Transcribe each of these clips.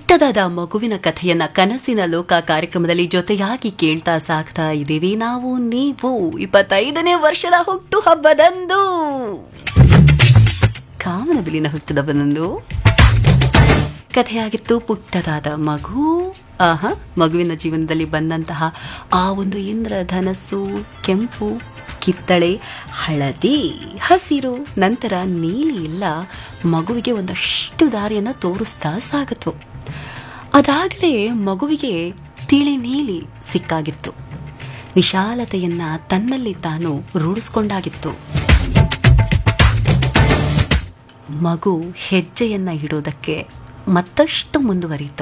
ಪುಟ್ಟದಾದ ಮಗುವಿನ ಕಥೆಯನ್ನ ಕನಸಿನ ಲೋಕ ಕಾರ್ಯಕ್ರಮದಲ್ಲಿ ಜೊತೆಯಾಗಿ ಕೇಳ್ತಾ ಸಾಗ್ತಾ ಇದ್ದೀವಿ ನಾವು ನೀವು ಇಪ್ಪತ್ತೈದನೇ ವರ್ಷದ ಹುಟ್ಟು ಹಬ್ಬದಂದು ಕಾಮನಬಿಲಿನ ಹುಟ್ಟುಹಬ್ಬದಂದು ಕಥೆಯಾಗಿತ್ತು ಪುಟ್ಟದಾದ ಮಗು ಆಹಾ ಮಗುವಿನ ಜೀವನದಲ್ಲಿ ಬಂದಂತಹ ಆ ಒಂದು ಇಂದ್ರಧನಸ್ಸು ಕೆಂಪು ಕಿತ್ತಳೆ ಹಳದಿ ಹಸಿರು ನಂತರ ನೀಲಿ ಎಲ್ಲ ಮಗುವಿಗೆ ಒಂದಷ್ಟು ದಾರಿಯನ್ನು ತೋರಿಸ್ತಾ ಸಾಗಿತು ಅದಾಗಲೇ ಮಗುವಿಗೆ ತಿಳಿ ನೀಲಿ ಸಿಕ್ಕಾಗಿತ್ತು ವಿಶಾಲತೆಯನ್ನ ತನ್ನಲ್ಲಿ ತಾನು ರೂಢಿಸ್ಕೊಂಡಾಗಿತ್ತು ಮಗು ಹೆಜ್ಜೆಯನ್ನ ಇಡೋದಕ್ಕೆ ಮತ್ತಷ್ಟು ಮುಂದುವರಿಯಿತು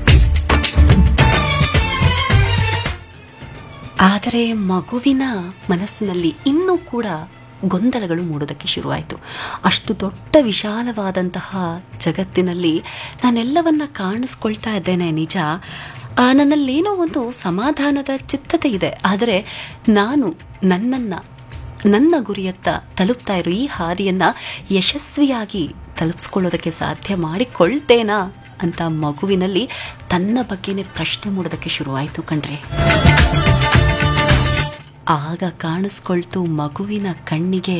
ಆದರೆ ಮಗುವಿನ ಮನಸ್ಸಿನಲ್ಲಿ ಇನ್ನೂ ಕೂಡ ಗೊಂದಲಗಳು ಮೂಡೋದಕ್ಕೆ ಶುರುವಾಯಿತು ಅಷ್ಟು ದೊಡ್ಡ ವಿಶಾಲವಾದಂತಹ ಜಗತ್ತಿನಲ್ಲಿ ನಾನೆಲ್ಲವನ್ನ ಕಾಣಿಸ್ಕೊಳ್ತಾ ಇದ್ದೇನೆ ನಿಜ ಆ, ನನ್ನಲ್ಲೇನೋ ಒಂದು ಸಮಾಧಾನದ ಚಿತ್ತತೆ ಇದೆ ಆದರೆ ನಾನು ನನ್ನನ್ನು ನನ್ನ ಗುರಿಯತ್ತ ತಲುಪ್ತಾ ಇರೋ ಈ ಹಾದಿಯನ್ನ ಯಶಸ್ವಿಯಾಗಿ ತಲುಪಿಸ್ಕೊಳ್ಳೋದಕ್ಕೆ ಸಾಧ್ಯ ಮಾಡಿಕೊಳ್ತೇನಾ ಅಂತ ಮಗುವಿನಲ್ಲಿ ತನ್ನ ಬಗ್ಗೆನೇ ಪ್ರಶ್ನೆ ಮೂಡೋದಕ್ಕೆ ಶುರುವಾಯಿತು ಕಣ್ರೆ ಆಗ ಕಾಣಿಸ್ಕೊಳ್ತು ಮಗುವಿನ ಕಣ್ಣಿಗೆ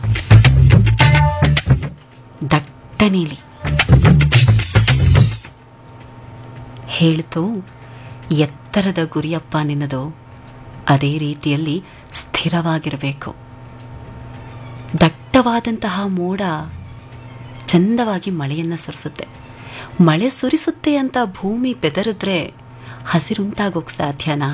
ದಟ್ಟ ನೀಲಿ ಹೇಳ್ತು ಎತ್ತರದ ಗುರಿಯಪ್ಪ ನಿನ್ನದು ಅದೇ ರೀತಿಯಲ್ಲಿ ಸ್ಥಿರವಾಗಿರಬೇಕು ದಟ್ಟವಾದಂತಹ ಮೋಡ ಚಂದವಾಗಿ ಮಳೆಯನ್ನು ಸುರಿಸುತ್ತೆ ಮಳೆ ಸುರಿಸುತ್ತೆ ಅಂತ ಭೂಮಿ ಬೆದರಿದ್ರೆ ಹಸಿರುಂಟಾಗೋಕ್ ಸಾಧ್ಯನಾ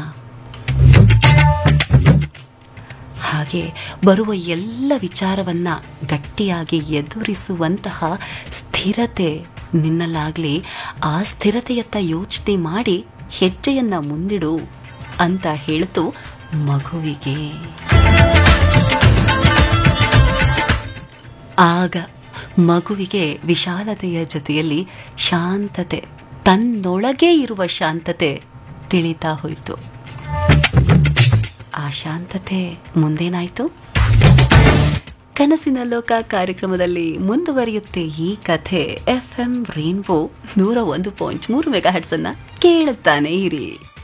ಹಾಗೆ ಬರುವ ಎಲ್ಲ ವಿಚಾರವನ್ನ ಗಟ್ಟಿಯಾಗಿ ಎದುರಿಸುವಂತಹ ಸ್ಥಿರತೆ ನಿನ್ನಲ್ಲಾಗ್ಲಿ ಆ ಸ್ಥಿರತೆಯತ್ತ ಯೋಚನೆ ಮಾಡಿ ಹೆಜ್ಜೆಯನ್ನ ಮುಂದಿಡು ಅಂತ ಹೇಳ್ತು ಮಗುವಿಗೆ ಆಗ ಮಗುವಿಗೆ ವಿಶಾಲತೆಯ ಜೊತೆಯಲ್ಲಿ ಶಾಂತತೆ ತನ್ನೊಳಗೆ ಇರುವ ಶಾಂತತೆ ತಿಳಿತಾ ಹೋಯಿತು ಆ ಶಾಂತತೆ ಮುಂದೇನಾಯ್ತು ಕನಸಿನ ಲೋಕ ಕಾರ್ಯಕ್ರಮದಲ್ಲಿ ಮುಂದುವರಿಯುತ್ತೆ ಈ ಕಥೆ ಎಫ್ ಎಂ ರೇನ್ಬೋ ನೂರ ಒಂದು ಪಾಯಿಂಟ್ ಮೂರು ಮೆಗಾ ಹಟ್ಸನ್ನ ಕೇಳುತ್ತಾನೆ ಇರಿ